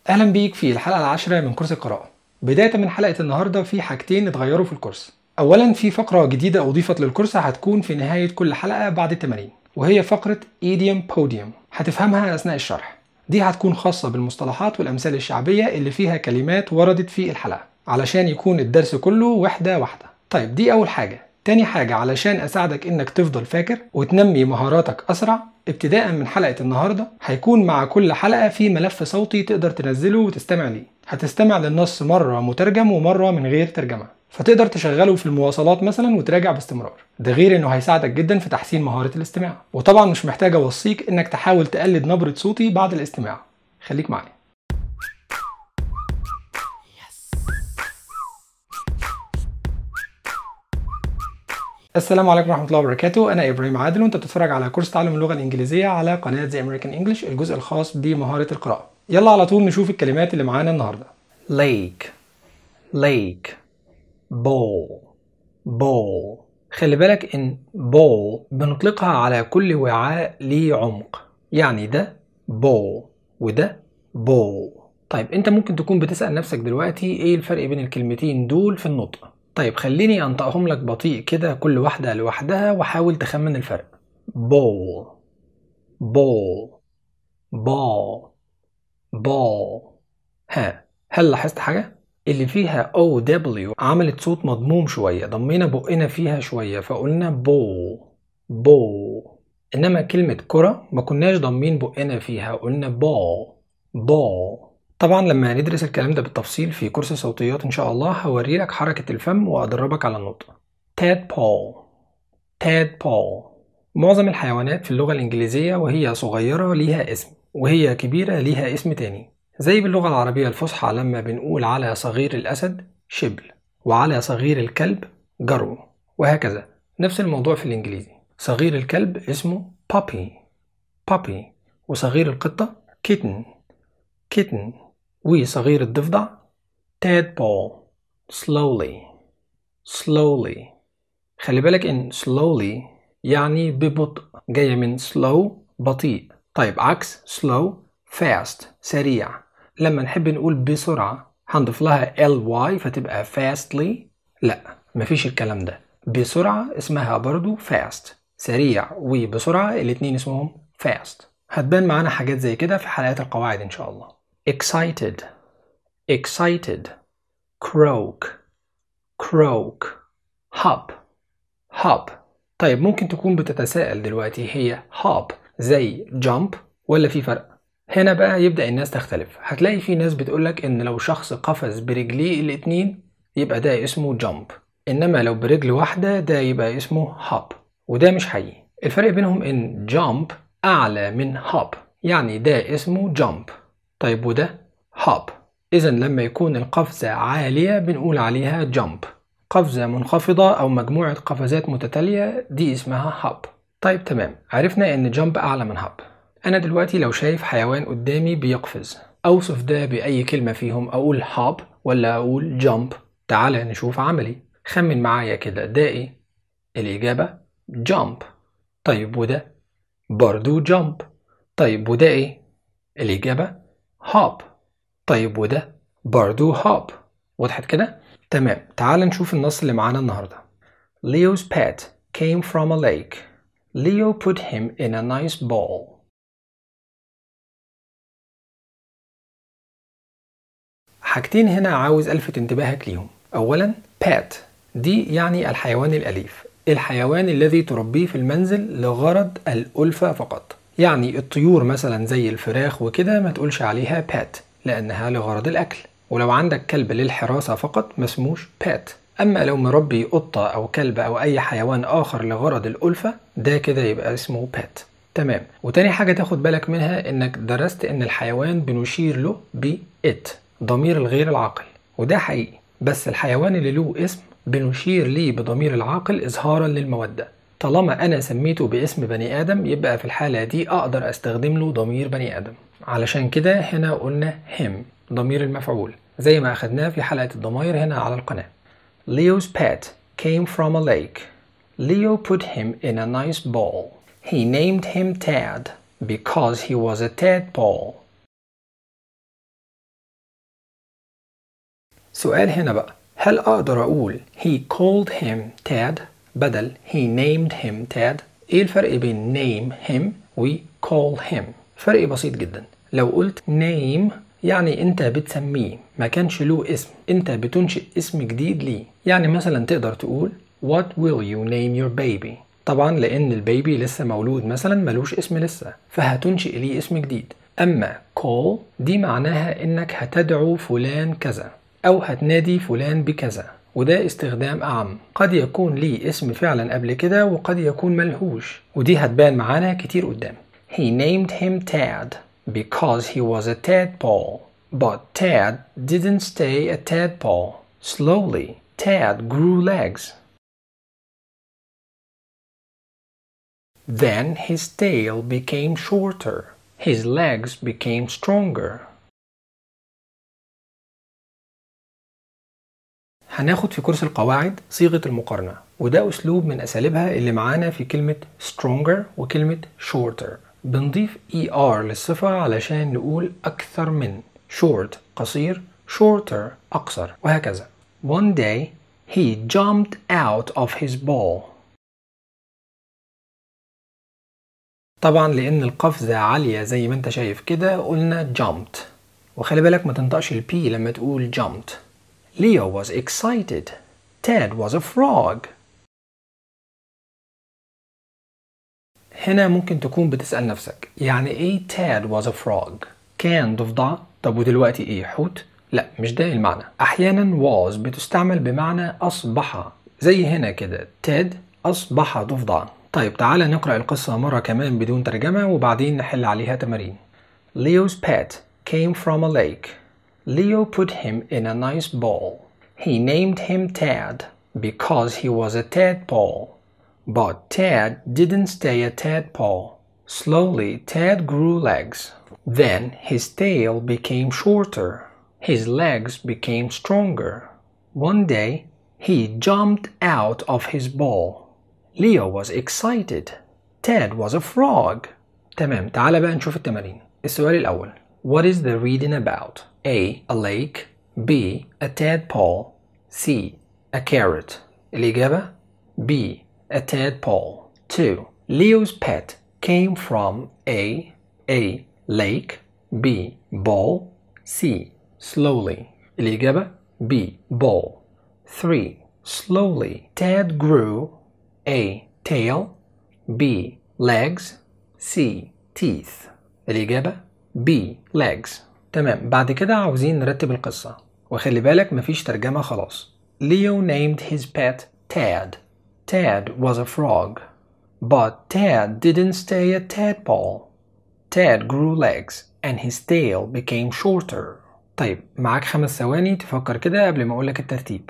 اهلا بيك في الحلقه العاشره من كورس القراءه بدايه من حلقه النهارده في حاجتين اتغيروا في الكورس اولا في فقره جديده اضيفت للكورس هتكون في نهايه كل حلقه بعد التمارين وهي فقره ايديوم بوديوم هتفهمها اثناء الشرح دي هتكون خاصه بالمصطلحات والامثال الشعبيه اللي فيها كلمات وردت في الحلقه علشان يكون الدرس كله وحده واحده طيب دي اول حاجه تاني حاجة علشان أساعدك إنك تفضل فاكر وتنمي مهاراتك أسرع ابتداء من حلقة النهاردة هيكون مع كل حلقة في ملف صوتي تقدر تنزله وتستمع ليه هتستمع للنص مرة مترجم ومرة من غير ترجمة فتقدر تشغله في المواصلات مثلا وتراجع باستمرار ده غير انه هيساعدك جدا في تحسين مهارة الاستماع وطبعا مش محتاج اوصيك انك تحاول تقلد نبرة صوتي بعد الاستماع خليك معايا السلام عليكم ورحمة الله وبركاته أنا إبراهيم عادل وأنت بتتفرج على كورس تعلم اللغة الإنجليزية على قناة زي أمريكان إنجلش الجزء الخاص بمهارة القراءة يلا على طول نشوف الكلمات اللي معانا النهاردة lake lake bowl bowl خلي بالك إن bowl بنطلقها على كل وعاء ليه عمق يعني ده bowl وده bowl طيب أنت ممكن تكون بتسأل نفسك دلوقتي إيه الفرق بين الكلمتين دول في النطق طيب خليني انطقهم لك بطيء كده كل واحدة لوحدها وحاول تخمن الفرق bowl bowl ball ball ها هل لاحظت حاجة؟ اللي فيها OW عملت صوت مضموم شوية ضمينا بقنا فيها شوية فقلنا bowl bowl إنما كلمة كرة ما كناش ضمين بقنا فيها قلنا ball ball طبعا لما ندرس الكلام ده بالتفصيل في كورس صوتيات ان شاء الله هوري لك حركة الفم وادربك على النطق tadpole tadpole معظم الحيوانات في اللغة الإنجليزية وهي صغيرة ليها اسم وهي كبيرة ليها اسم تاني زي باللغة العربية الفصحى لما بنقول على صغير الأسد شبل وعلى صغير الكلب جرو وهكذا نفس الموضوع في الإنجليزي صغير الكلب اسمه puppy puppy وصغير القطة kitten kitten وصغير الضفدع tadpole slowly slowly خلي بالك ان slowly يعني ببطء جاية من slow بطيء طيب عكس slow fast سريع لما نحب نقول بسرعة هنضيف لها ly فتبقى fastly لا مفيش الكلام ده بسرعة اسمها برضو fast سريع وبسرعة الاتنين اسمهم fast هتبان معانا حاجات زي كده في حلقات القواعد ان شاء الله excited excited croak croak hop hop طيب ممكن تكون بتتساءل دلوقتي هي hop زي jump ولا في فرق هنا بقى يبدأ الناس تختلف هتلاقي في ناس بتقولك ان لو شخص قفز برجليه الاتنين يبقى ده اسمه jump انما لو برجل واحدة ده يبقى اسمه hop وده مش حقيقي الفرق بينهم ان jump اعلى من hop يعني ده اسمه jump طيب وده hop إذا لما يكون القفزة عالية بنقول عليها jump قفزة منخفضة أو مجموعة قفزات متتالية دي اسمها hop طيب تمام عرفنا إن jump أعلى من hop أنا دلوقتي لو شايف حيوان قدامي بيقفز أوصف ده بأي كلمة فيهم أقول hop ولا أقول jump تعال نشوف عملي خمن معايا كده ده إيه الإجابة jump طيب وده برضو jump طيب وده إيه الإجابة hop طيب وده برضو hop وضحت كده؟ تمام تعال نشوف النص اللي معانا النهاردة Leo's pet came from a lake Leo put him in a nice bowl حاجتين هنا عاوز ألفت انتباهك ليهم أولا pet دي يعني الحيوان الأليف الحيوان الذي تربيه في المنزل لغرض الألفة فقط يعني الطيور مثلا زي الفراخ وكده ما تقولش عليها pet لأنها لغرض الأكل ولو عندك كلب للحراسة فقط ما اسموش pet أما لو مربي قطة أو كلب أو أي حيوان آخر لغرض الألفة ده كده يبقى اسمه pet تمام وتاني حاجة تاخد بالك منها إنك درست إن الحيوان بنشير له ب it ضمير الغير العاقل وده حقيقي بس الحيوان اللي له اسم بنشير ليه بضمير العاقل إظهارا للمودة طالما أنا سميته باسم بني آدم يبقى في الحالة دي أقدر أستخدم له ضمير بني آدم علشان كده هنا قلنا him ضمير المفعول زي ما أخدناه في حلقة الضمائر هنا على القناة Leo's pet came from a lake Leo put him in a nice bowl He named him Tad because he was a tadpole السؤال هنا بقى هل أقدر أقول he called him Ted بدل he named him Ted إيه الفرق بين name him و call him فرق بسيط جدا لو قلت name يعني انت بتسميه ما كانش له اسم انت بتنشئ اسم جديد ليه يعني مثلا تقدر تقول what will you name your baby طبعا لان البيبي لسه مولود مثلا ملوش اسم لسه فهتنشئ ليه اسم جديد اما call دي معناها انك هتدعو فلان كذا او هتنادي فلان بكذا وده استخدام أعم قد يكون ليه اسم فعلا قبل كده وقد يكون ملهوش ودي هتبان معانا كتير قدام He named him Tad because he was a tadpole but Tad didn't stay a tadpole slowly Tad grew legs then his tail became shorter his legs became stronger هناخد في كورس القواعد صيغة المقارنة وده أسلوب من أساليبها اللي معانا في كلمة stronger وكلمة shorter بنضيف er للصفة علشان نقول أكثر من short قصير shorter أقصر وهكذا One day he jumped out of his ball طبعا لأن القفزة عالية زي ما انت شايف كده قلنا jumped وخلي بالك ما تنطقش البي لما تقول jumped Leo was excited. Ted was a frog. هنا ممكن تكون بتسأل نفسك يعني ايه Ted was a frog؟ كان ضفدع طب ودلوقتي ايه حوت؟ لا مش ده المعنى أحيانا was بتستعمل بمعنى أصبح زي هنا كده Ted أصبح ضفدع طيب تعالى نقرأ القصة مرة كمان بدون ترجمة وبعدين نحل عليها تمارين Leo's pet came from a lake Leo put him in a nice bowl. He named him Tad because he was a tadpole. But Tad didn't stay a tadpole. Slowly, Tad grew legs. Then his tail became shorter. His legs became stronger. One day, he jumped out of his bowl. Leo was excited. Tad was a frog. تمام تعال بقى نشوف التمارين. السؤال الأول What is the reading about? A. A lake B. A tadpole C. A carrot الإجابة B. A tadpole 2. Leo's pet came from A. A. Lake B. Ball C. Slowly الإجابة B. Ball 3. Slowly Tad grew A. Tail B. Legs C. Teeth الإجابة B. Legs تمام بعد كده عاوزين نرتب القصة وخلي بالك مفيش ترجمة خلاص Leo named his pet Tad Tad was a frog But Tad didn't stay a tadpole Tad grew legs and his tail became shorter طيب معاك خمس ثواني تفكر كده قبل ما أقولك الترتيب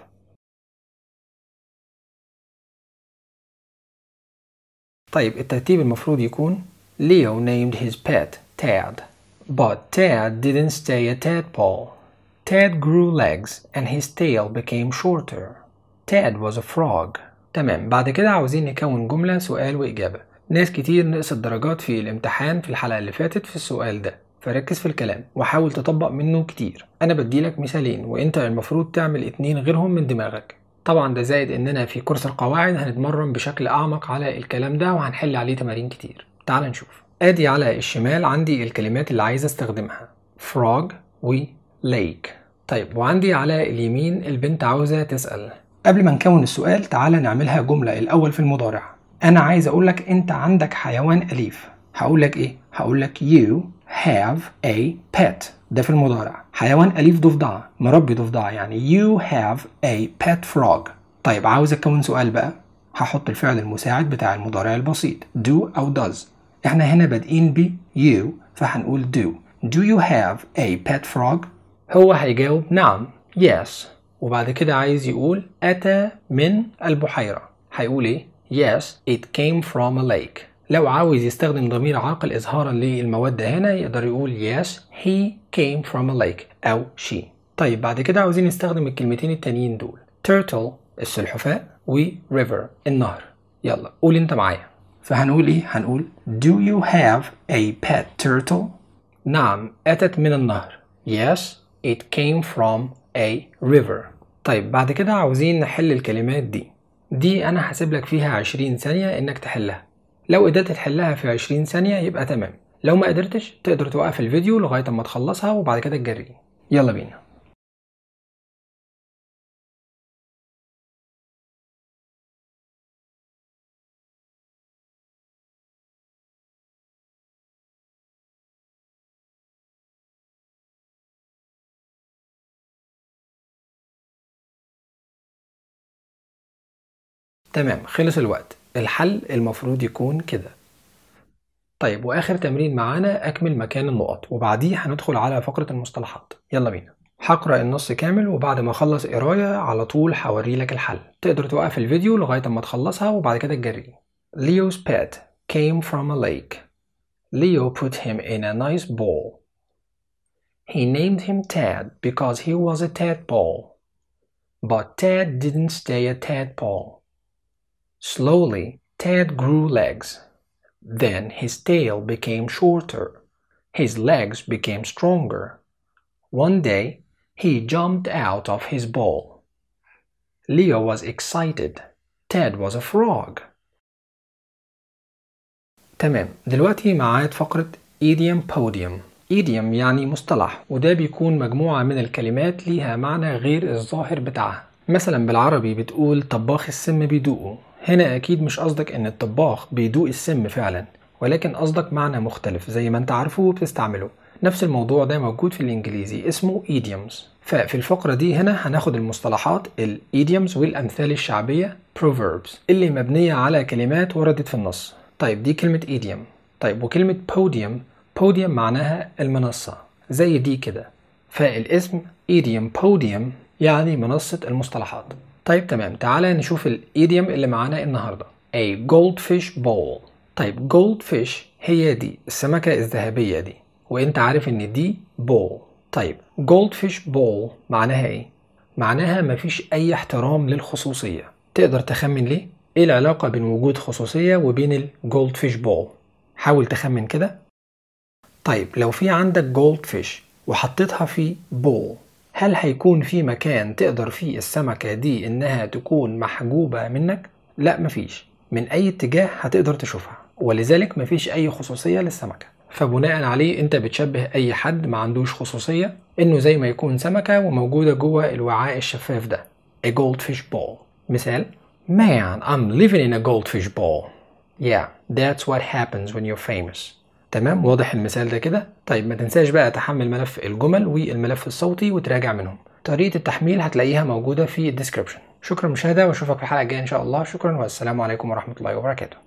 طيب الترتيب المفروض يكون Leo named his pet Tad But Tad didn't stay a tadpole. Tad grew legs and his tail became shorter. Tad was a frog. تمام بعد كده عاوزين نكون جملة سؤال وإجابة. ناس كتير نقصت درجات في الامتحان في الحلقة اللي فاتت في السؤال ده فركز في الكلام وحاول تطبق منه كتير. أنا بديلك مثالين وأنت المفروض تعمل اتنين غيرهم من دماغك. طبعا ده زائد إننا في كورس القواعد هنتمرن بشكل أعمق على الكلام ده وهنحل عليه تمارين كتير. تعال نشوف. ادي على الشمال عندي الكلمات اللي عايز استخدمها frog و lake طيب وعندي على اليمين البنت عاوزة تسأل قبل ما نكون السؤال تعالى نعملها جملة الأول في المضارع أنا عايز أقولك أنت عندك حيوان أليف هقولك إيه؟ هقولك you have a pet ده في المضارع حيوان أليف ضفدع مربي ضفدع يعني you have a pet frog طيب عاوز أكون سؤال بقى هحط الفعل المساعد بتاع المضارع البسيط do أو does احنا هنا بادئين ب you فهنقول do do you have a pet frog هو هيجاوب نعم yes وبعد كده عايز يقول أتى من البحيرة هيقول ايه yes it came from a lake لو عاوز يستخدم ضمير عاقل إظهارا للمودة هنا يقدر يقول yes he came from a lake أو she طيب بعد كده عاوزين نستخدم الكلمتين التانيين دول turtle السلحفاة و river النهر يلا قول انت معايا فهنقول ايه هنقول do you have a pet turtle نعم أتت من النهر yes it came from A river طيب بعد كده عاوزين نحل الكلمات دي دي أنا هسيب لك فيها 20 ثانية إنك تحلها لو قدرت تحلها في 20 ثانية يبقى تمام لو ما قدرتش تقدر توقف الفيديو لغاية أما تخلصها وبعد كده تجري يلا بينا تمام خلص الوقت الحل المفروض يكون كده طيب واخر تمرين معانا اكمل مكان النقط وبعديه هندخل على فقرة المصطلحات يلا بينا هقرا النص كامل وبعد ما اخلص قرايه على طول هوري لك الحل تقدر توقف الفيديو لغايه اما تخلصها وبعد كده تجري Leo's pet came from a lake Leo put him in a nice bowl He named him Tad because he was a tadpole But Tad didn't stay a tadpole Slowly, Tad grew legs. Then his tail became shorter. His legs became stronger. One day, he jumped out of his bowl. Leo was excited. Ted was a frog. تمام دلوقتي معاد فقرة idiom podium idiom يعني مصطلح وده بيكون مجموعة من الكلمات ليها معنى غير الظاهر بتاعها مثلا بالعربي بتقول طباخ السم بيدوقه هنا أكيد مش قصدك إن الطباخ بيدوق السم فعلا ولكن قصدك معنى مختلف زي ما أنت عارفه وبتستعمله نفس الموضوع ده موجود في الإنجليزي اسمه idioms ففي الفقرة دي هنا هناخد المصطلحات ال idioms والأمثال الشعبية proverbs اللي مبنية على كلمات وردت في النص طيب دي كلمة idiom طيب وكلمة podium podium معناها المنصة زي دي كده فالاسم idiom podium يعني منصة المصطلحات طيب تمام تعالى نشوف الايديوم اللي معانا النهارده a goldfish bowl طيب goldfish هي دي السمكة الذهبية دي وانت عارف ان دي bowl طيب goldfish bowl معناها ايه معناها مفيش اي احترام للخصوصية تقدر تخمن ليه ايه العلاقة بين وجود خصوصية وبين الجولدفيش بول حاول تخمن كده طيب لو في عندك جولدفيش وحطيتها في بول هل هيكون في مكان تقدر فيه السمكة دي إنها تكون محجوبة منك؟ لا مفيش من أي اتجاه هتقدر تشوفها ولذلك مفيش أي خصوصية للسمكة فبناء عليه أنت بتشبه أي حد ما عندوش خصوصية إنه زي ما يكون سمكة وموجودة جوه الوعاء الشفاف ده a goldfish ball مثال Man, I'm living in a goldfish ball. Yeah, that's what happens when you're famous. تمام واضح المثال ده كده طيب ما تنساش بقى تحمل ملف الجمل والملف الصوتي وتراجع منهم طريقة التحميل هتلاقيها موجودة في الديسكريبشن شكرا مشاهدة واشوفك في الحلقة الجاية ان شاء الله شكرا والسلام عليكم ورحمة الله وبركاته